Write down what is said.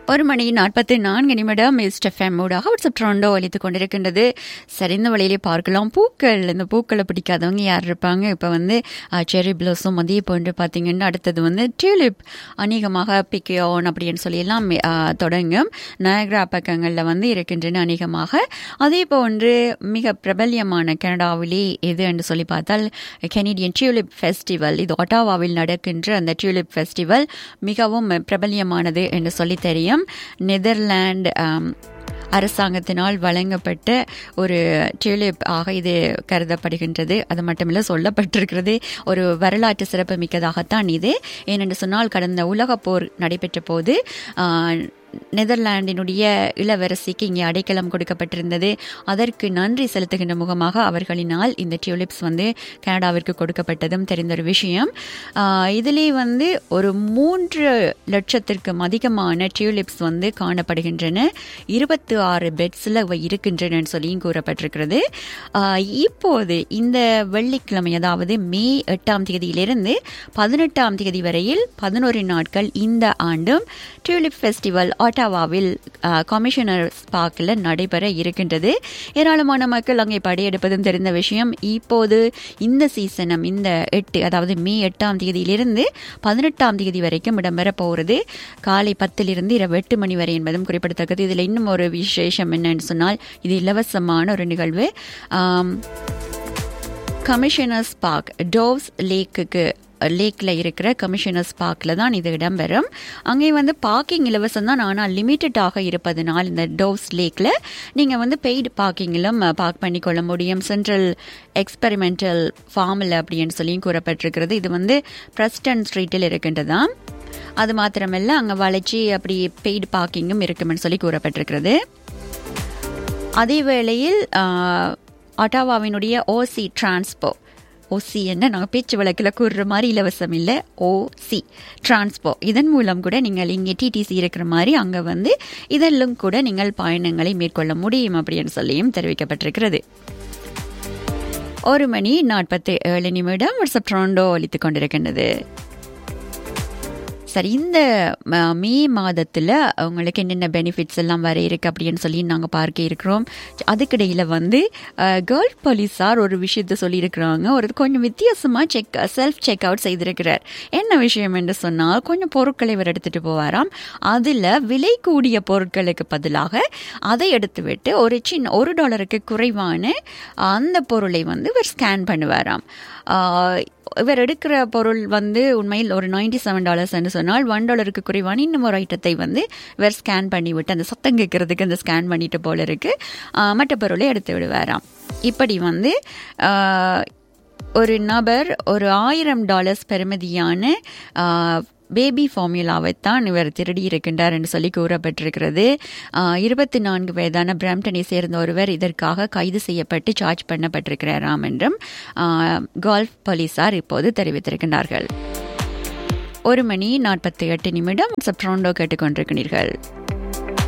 ஒரு மணி நாற்பத்தி நான்கு நிமிடம் மிஸ்டர் ஃபேம் ஊடாக வாட்ஸ்அப் ட்ரோண்டோ அளித்துக் கொண்டிருக்கின்றது சரிந்த வழியிலே பார்க்கலாம் பூக்கள் இந்த பூக்களை பிடிக்காதவங்க யார் இருப்பாங்க இப்போ வந்து செரி பிளஸும் அதே போன்று பார்த்தீங்கன்னா அடுத்தது வந்து டியூலிப் அநேகமாக பிக்கியோன் அப்படின்னு சொல்லி எல்லாம் ஆ, தொடங்கும் நயக்ரா பக்கங்களில் வந்து இருக்கின்றன அநேகமாக அதே போன்று மிக பிரபல்யமான கனடாவிலே எது என்று சொல்லி பார்த்தால் கெனடியன் டியூலிப் ஃபெஸ்டிவல் இது ஒட்டாவாவில் நடக்கின்ற அந்த டியூலிப் ஃபெஸ்டிவல் மிகவும் பிரபல்யமானது என்று சொல்லி தெரியும் நெதர்லாந்து ஆம், அரசாங்கத்தினால் வழங்கப்பட்ட ஒரு டியூலிப் ஆக இது கருதப்படுகின்றது அது மட்டுமில்ல சொல்லப்பட்டிருக்கிறது ஒரு வரலாற்று சிறப்பு மிக்கதாகத்தான் இது ஏனென்று சொன்னால் கடந்த உலகப் போர் நடைபெற்ற போது ஆ, நெதர்லாந்தினுடைய இளவரசிக்கு இங்கே அடைக்கலம் கொடுக்கப்பட்டிருந்தது அதற்கு நன்றி செலுத்துகின்ற முகமாக அவர்களினால் இந்த டியூலிப்ஸ் வந்து கனடாவிற்கு கொடுக்கப்பட்டதும் தெரிந்த ஒரு விஷயம் ஆஹ் இதிலே வந்து ஒரு மூன்று லட்சத்திற்கும் அதிகமான டியூலிப்ஸ் வந்து காணப்படுகின்றன இருபத்தி ஆறு பெட்ஸில் இருக்கின்றன சொல்லியும் கூறப்பட்டிருக்கிறது ஆஹ் இப்போது இந்த வெள்ளிக்கிழமை அதாவது மே எட்டாம் தேதியிலிருந்து பதினெட்டாம் தேதி வரையில் பதினோரு நாட்கள் இந்த ஆண்டும் டியூலிப் ஃபெஸ்டிவல் ஆட்டாவாவில் கமிஷனர்ஸ் பார்க்கில் நடைபெற இருக்கின்றது ஏராளமான மக்கள் அங்கே படையெடுப்பதும் தெரிந்த விஷயம் இப்போது இந்த சீசனம் இந்த எட்டு அதாவது மே எட்டாம் தேதியிலிருந்து பதினெட்டாம் தேதி வரைக்கும் இடம்பெற போகிறது காலை பத்திலிருந்து இரவு எட்டு மணி வரை என்பதும் குறிப்பிடத்தக்கது இதில் இன்னும் ஒரு விசேஷம் என்னன்னு சொன்னால் இது இலவசமான ஒரு நிகழ்வு ஆம், கமிஷனர்ஸ் பார்க் டோவ்ஸ் லேக்குக்கு லேக்கில் இருக்கிற கமிஷனர்ஸ் பார்க்கில் தான் இது இடம்பெறும் அங்கே வந்து பார்க்கிங் இலவசம் தான் ஆனால் லிமிட்டடாக இருப்பதனால் இந்த டோவ்ஸ் லேக்கில் நீங்கள் வந்து பெய்டு பார்க்கிங்கிலும் பார்க் பண்ணிக்கொள்ள முடியும் சென்ட்ரல் எக்ஸ்பெரிமெண்டல் ஃபார்மில் அப்படின்னு சொல்லியும் கூறப்பட்டிருக்கிறது இது வந்து பிரஸ்டன் ஸ்ட்ரீட்டில் இருக்கின்றதாம் அது மாத்திரமல்ல அங்கே வளர்ச்சி அப்படி பெய்டு பார்க்கிங்கும் இருக்குமென்னு சொல்லி கூறப்பட்டிருக்கிறது அதே வேளையில் அட்டாவாவினுடைய ஓசி டிரான்ஸ்போ ஓசி என்ன நாங்கள் பேச்சு வழக்கில் கூறுற மாதிரி இலவசம் இல்லை ஓசி டிரான்ஸ்போ இதன் மூலம் கூட நீங்கள் இங்கே டிடிசி இருக்கிற மாதிரி அங்கே வந்து இதெல்லாம் கூட நீங்கள் பயணங்களை மேற்கொள்ள முடியும் அப்படின்னு சொல்லியும் தெரிவிக்கப்பட்டிருக்கிறது ஒரு மணி நாற்பத்தி ஏழு நிமிடம் வாட்ஸ்அப் ட்ரோண்டோ அளித்துக் கொண்டிருக்கின்றது சரி இந்த ம, மே மாதத்தில் உங்களுக்கு என்னென்ன பெனிஃபிட்ஸ் எல்லாம் வர இருக்கு அப்படின்னு சொல்லி நாங்கள் பார்க்க இருக்கிறோம் அதுக்கிடையில் வந்து கேர்ள் போலீஸார் ஒரு விஷயத்த சொல்லியிருக்கிறாங்க ஒரு கொஞ்சம் வித்தியாசமாக செக் செல்ஃப் செக் அவுட் செய்திருக்கிறார் என்ன விஷயம் என்று சொன்னால் கொஞ்சம் பொருட்களை இவர் எடுத்துகிட்டு போவாராம் அதில் விலை கூடிய பொருட்களுக்கு பதிலாக அதை எடுத்து விட்டு ஒரு சின்ன ஒரு டாலருக்கு குறைவான அந்த பொருளை வந்து இவர் ஸ்கேன் பண்ணுவாராம் ஆஹ் இவர் எடுக்கிற பொருள் வந்து உண்மையில் ஒரு நைன்டி செவன் டாலர்ஸ் என்று சொன்னால் ஒன் டாலருக்கு குறைவான இன்னும் ஒரு ஐட்டத்தை வந்து இவர் ஸ்கேன் பண்ணி விட்டு அந்த சத்தம் கேட்கறதுக்கு அந்த ஸ்கேன் பண்ணிட்டு போல இருக்கு ஆஹ் மற்ற பொருளை எடுத்து விடுவாராம் இப்படி வந்து ஆஹ் ஒரு நபர் ஒரு ஆயிரம் டாலர்ஸ் பெறுமதியான பேபி ஃபார்முலாவைத்தான் இவர் திருடி இருக்கின்றார் என்று சொல்லி கூறப்பட்டிருக்கிறது இருபத்தி நான்கு வயதான பிராம்டனை சேர்ந்த ஒருவர் இதற்காக கைது செய்யப்பட்டு சார்ஜ் பண்ணப்பட்டிருக்கிறாராம் என்றும் கோல்ஃப் போலீசார் இப்போது தெரிவித்திருக்கின்றார்கள் ஒரு மணி நாற்பத்தி எட்டு நிமிடம் சப்ட்ரோண்டோ கேட்டுக்கொண்டிருக்கிறீர்கள்